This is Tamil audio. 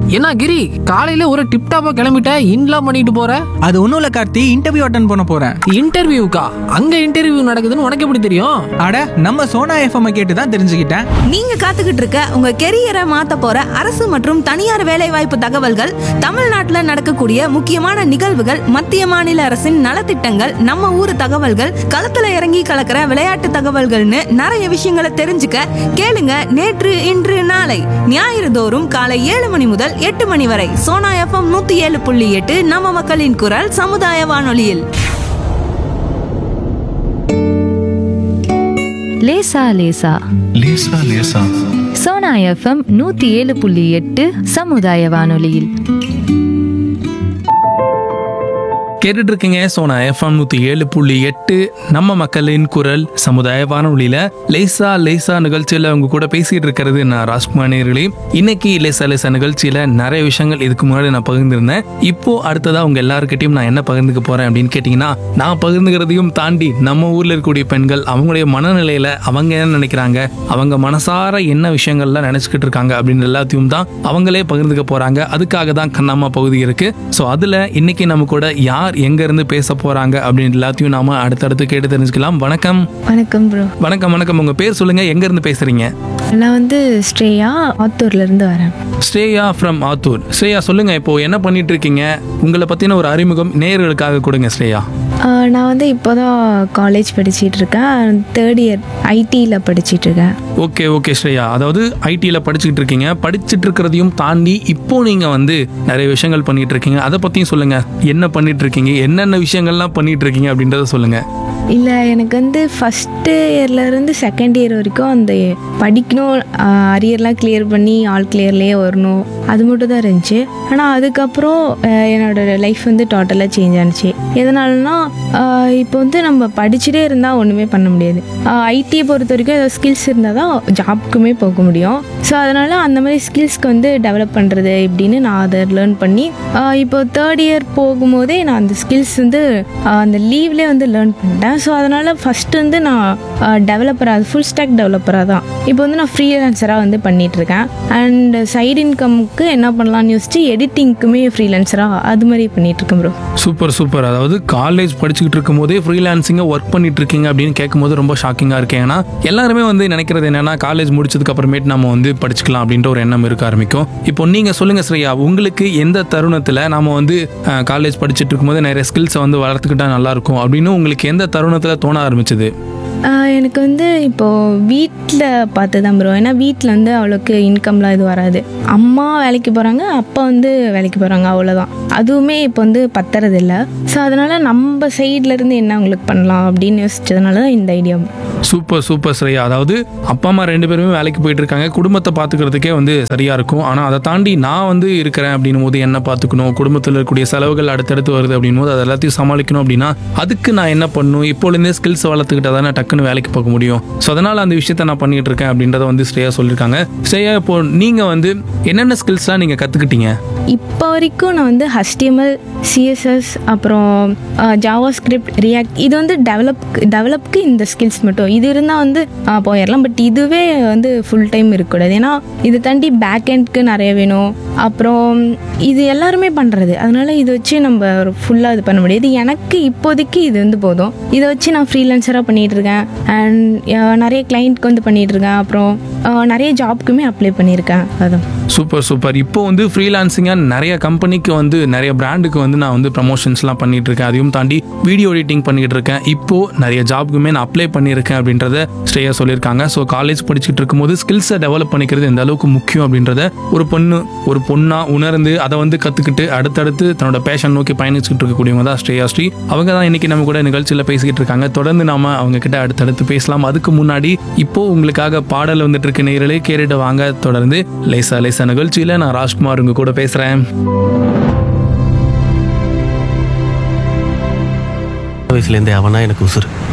என்ன கிரி காலையில ஒரு டிப் டாப்பா கிளம்பிட்ட இன்லாம் பண்ணிட்டு போற அது ஒன்றும் இல்லை கார்த்தி இன்டர்வியூ அட்டன் பண்ண போகிறேன் இன்டர்வியூக்கா அங்க இன்டர்வியூ நடக்குதுன்னு உனக்கு எப்படி தெரியும் அட நம்ம சோனா எஃப்எம் கேட்டு தான் தெரிஞ்சுக்கிட்டேன் நீங்க காத்துக்கிட்டு இருக்க உங்க கெரியரை மாத்த போற அரசு மற்றும் தனியார் வேலைவாய்ப்பு தகவல்கள் தமிழ்நாட்டுல நடக்கக்கூடிய முக்கியமான நிகழ்வுகள் மத்திய மாநில அரசின் நலத்திட்டங்கள் நம்ம ஊர் தகவல்கள் களத்துல இறங்கி கலக்கிற விளையாட்டு தகவல்கள்னு நிறைய விஷயங்களை தெரிஞ்சுக்க கேளுங்க நேற்று இன்று நாளை ஞாயிறு தோறும் காலை ஏழு மணி முதல் எட்டு மணி வரை சோனா எஃப்எம் நூத்தி ஏழு புள்ளி எட்டு நம்ம மக்களின் குரல் சமுதாய வானொலியில் லேசா லேசா லேசா லேசா சோனா எஃப்எம் நூத்தி ஏழு புள்ளி எட்டு சமுதாய வானொலியில் கேட்டுட்டு இருக்கீங்க சோனா எஃப்எம் நூத்தி ஏழு புள்ளி எட்டு நம்ம மக்களின் குரல் சமுதாய வானொலியில லேசா லேசா நிகழ்ச்சியில உங்க கூட பேசிட்டு இருக்கிறது நான் ராஜ்குமார் நேர்களே இன்னைக்கு லேசா லேசா நிகழ்ச்சியில நிறைய விஷயங்கள் இதுக்கு முன்னாடி நான் பகிர்ந்திருந்தேன் இப்போ அடுத்ததா உங்க எல்லாருக்கிட்டையும் நான் என்ன பகிர்ந்துக்க போறேன் அப்படின்னு கேட்டீங்கன்னா நான் பகிர்ந்துக்கிறதையும் தாண்டி நம்ம ஊர்ல இருக்கக்கூடிய பெண்கள் அவங்களுடைய மனநிலையில அவங்க என்ன நினைக்கிறாங்க அவங்க மனசார என்ன விஷயங்கள்லாம் நினைச்சுக்கிட்டு இருக்காங்க அப்படின்னு எல்லாத்தையும் தான் அவங்களே பகிர்ந்துக்க போறாங்க அதுக்காக தான் கண்ணம்மா பகுதி இருக்கு ஸோ அதுல இன்னைக்கு நம்ம கூட யார் எங்க இருந்து பேச போறாங்க அப்படின்னு எல்லாத்தையும் நாம அடுத்தடுத்து கேட்டு தெரிஞ்சுக்கலாம் வணக்கம் வணக்கம் ப்ரோ வணக்கம் வணக்கம் உங்க பேர் சொல்லுங்க எங்க இருந்து பேசுறீங்க நான் வந்து ஸ்ரேயா ஆத்தூர்ல இருந்து வரேன் ஸ்ரேயா ஃப்ரம் ஆத்தூர் ஸ்ரேயா சொல்லுங்க இப்போ என்ன பண்ணிட்டு இருக்கீங்க உங்களை பத்தின ஒரு அறிமுகம் நேயர்களுக்காக கொடுங்க ஸ்ரேயா ஆஹ் நான் வந்து இப்போதான் காலேஜ் படிச்சிட்டு இருக்கேன் தேர்ட் இயர் ஐடியில் படிச்சிட்டு இருக்கேன் ஓகே ஓகே ஸ்ரேயா அதாவது ஐடியில் படிச்சுக்கிட்டு இருக்கீங்க படிச்சுட்டு இருக்கிறதையும் தாண்டி இப்போ நீங்கள் வந்து நிறைய விஷயங்கள் பண்ணிட்டு இருக்கீங்க அதை பற்றியும் சொல்லுங்க என்ன பண்ணிட்டு இருக்கீங்க என்னென்ன விஷயங்கள்லாம் பண்ணிட்டு இருக்கீங்க அப்படின்றத சொல்லுங்க இல்லை எனக்கு வந்து ஃபஸ்ட்டு இயர்லேருந்து செகண்ட் இயர் வரைக்கும் அந்த படிக்கணும் அரியர்லாம் கிளியர் பண்ணி ஆல் கிளியர்லேயே வரணும் அது மட்டும் தான் இருந்துச்சு ஆனால் அதுக்கப்புறம் ஆஹ் என்னோட லைஃப் வந்து டோட்டலாக சேஞ்ச் ஆனிச்சு எதனாலனா ஆஹ் இப்போ வந்து நம்ம படிச்சுட்டே இருந்தால் ஒன்றுமே பண்ண முடியாது ஐடியை பொறுத்த வரைக்கும் ஏதாவது ஸ்கில்ஸ் இருந்தால் தான் ஜாப்க்குமே போக முடியும் ஸோ அதனால் அந்த மாதிரி ஸ்கில்ஸ்க்கு வந்து டெவலப் பண்ணுறது எப்படின்னு நான் அதை லேர்ன் பண்ணி ஆஹ் இப்போ தேர்ட் இயர் போகும்போதே நான் அந்த ஸ்கில்ஸ் வந்து ஆஹ் அந்த லீவ்லேயே வந்து லேர்ன் பண்ணிட்டேன் ஸோ அதனால் ஃபஸ்ட்டு வந்து நான் டெவலப்பராக ஃபுல் ஸ்டாக் டெவலப்பராக தான் இப்போ வந்து நான் ஃப்ரீலான்சராக வந்து பண்ணிட்டு இருக்கேன் அண்ட் சைடு இன்கம்க்கு என்ன பண்ணலாம்னு யோசிச்சு எடிட்டிங்க்குமே ஃப்ரீலான்சராக அது மாதிரி பண்ணிட்டு இருக்கேன் ப்ரோ சூப்பர் சூப்பர் அதாவது காலேஜ் படிச்சுக்கிட்டு இருக்கும் போதே ஃப்ரீலான்சிங்காக ஒர்க் பண்ணிட்டு இருக்கீங்க அப்படின்னு கேட்கும்போது ரொம்ப ஷாக்கிங்காக இருக்கு ஏன்னா எல்லாருமே வந்து நினைக்கிறது என்னன்னா காலேஜ் முடிச்சதுக்கு அப்புறமேட்டு நம்ம வந்து படிச்சுக்கலாம் அப்படின்ற ஒரு எண்ணம் இருக்க ஆரம்பிக்கும் இப்போ நீங்க சொல்லுங்க ஸ்ரேயா உங்களுக்கு எந்த தருணத்தில் நாம வந்து காலேஜ் படிச்சுட்டு இருக்கும்போது நிறைய ஸ்கில்ஸை வந்து வளர்த்துக்கிட்டா நல்லா இருக்கும் அப்படின்னு உங்களுக்கு எந்த தருணத்தில் தோண ஆரம்பிச்சது ஆஹ் எனக்கு வந்து இப்போது வீட்டில் பார்த்து தான் ப்ரோ ஏன்னா வீட்டில் வந்து அவ்வளோக்கு இன்கம்லாம் இது வராது அம்மா வேலைக்கு போகிறாங்க அப்பா வந்து வேலைக்கு போகிறாங்க அவ்வளோதான் அதுவுமே இப்போ வந்து பத்துறதில்ல ஸோ அதனால் நம்ம சைட்ல இருந்து என்ன உங்களுக்கு பண்ணலாம் அப்படின்னு யோசிச்சதுனால தான் இந்த ஐடியா சூப்பர் சூப்பர் ஸ்ரேயா அதாவது அப்பா அம்மா ரெண்டு பேருமே வேலைக்கு போயிட்டு இருக்காங்க குடும்பத்தை பார்த்துக்கிறதுக்கே வந்து சரியா இருக்கும் ஆனால் அதை தாண்டி நான் வந்து இருக்கிறேன் அப்படின்னும் போது என்ன பார்த்துக்கணும் குடும்பத்தில் இருக்கக்கூடிய செலவுகள் அடுத்தடுத்து வருது அப்படின்னும் போது அதை எல்லாத்தையும் சமாளிக்கணும் அப்படின்னா அதுக்கு நான் என்ன பண்ணணும் இப்போலேருந்தே ஸ்கில்ஸ் வளர்த்துக்கிட்டா தானே டக்குன்னு வேலைக்கு போக முடியும் ஸோ அதனால் அந்த விஷயத்த நான் பண்ணிட்டு இருக்கேன் அப்படின்றத வந்து ஸ்ரேயா சொல்லியிருக்காங்க ஸ்ரேயா இப்போ நீங்கள் வந்து என்னென்ன ஸ்கில்ஸ்லாம் நீங்கள் கற்றுக்கிட்டீங்க இப்போ வரைக்கும் நான் வந்து HTML சிஎஸ்எஸ் அப்புறம் ஜாவா ஸ்கிரிப்ட் ரியாக்ட் இது வந்து டெவலப் டெவலப்க்கு இந்த ஸ்கில்ஸ் மட்டும் இது இருந்தால் வந்து ஆ, போயிடலாம் பட் இதுவே வந்து ஃபுல் டைம் இருக்கக்கூடாது ஏன்னா இது தாண்டி பேக் எண்ட்க்கு நிறைய வேணும் அப்புறம் இது எல்லாருமே பண்ணுறது அதனால இதை வச்சு நம்ம ஃபுல்லாக இது பண்ண முடியாது எனக்கு இப்போதைக்கு இது வந்து போதும் இதை வச்சு நான் ஃப்ரீலான்சராக பண்ணிகிட்டு இருக்கேன் அண்ட் நிறைய கிளைண்ட்க்கு வந்து பண்ணிகிட்டு இருக்கேன் அப்புறம் ஆ, நிறைய ஜாப்க்குமே அப்ளை பண்ணியிருக்கேன் அதான் சூப்பர் சூப்பர் இப்போ வந்து ஃப்ரீலான்சிங்காக நிறைய கம்பெனிக்கு வந்து நிறைய பிராண்டுக்கு வந்து நான் வந்து ப்ரமோஷன்ஸ்லாம் பண்ணிட்டு இருக்கேன் அதையும் தாண்டி வீடியோ எடிட்டிங் பண்ணிட்டு இருக்கேன் இப்போ நிறைய ஜாப்க்குமே நான் அப்ளை பண்ணியிருக்கேன் அப்படின்றத ஸ்ரேயா சொல்லியிருக்காங்க ஸோ காலேஜ் படிச்சுட்டு இருக்கும்போது ஸ்கில்ஸை டெவலப் பண்ணிக்கிறது எந்த அளவுக்கு முக்கியம் அப்படின்றத ஒரு பொண்ணு ஒரு பொண்ணா உணர்ந்து அதை வந்து கற்றுக்கிட்டு அடுத்தடுத்து தன்னோட பேஷன் நோக்கி பயணிச்சுட்டு இருக்கக்கூடியவங்க தான் ஸ்ரேயா ஸ்ரீ அவங்க தான் இன்னைக்கு நம்ம கூட நிகழ்ச்சியில் பேசிக்கிட்டு இருக்காங்க தொடர்ந்து நாம அவங்க கிட்ட அடுத்தடுத்து பேசலாம் அதுக்கு முன்னாடி இப்போ உங்களுக்காக பாடல் வந்துட்டு இருக்க நேரலே கேட்டுட்டு வாங்க தொடர்ந்து லேசா லேசா நிகழ்ச்சியில நான் ராஜ்குமார் உங்க கூட பேசுறேன் வயசுலேருந்தே அவனா எனக்கு உசுறு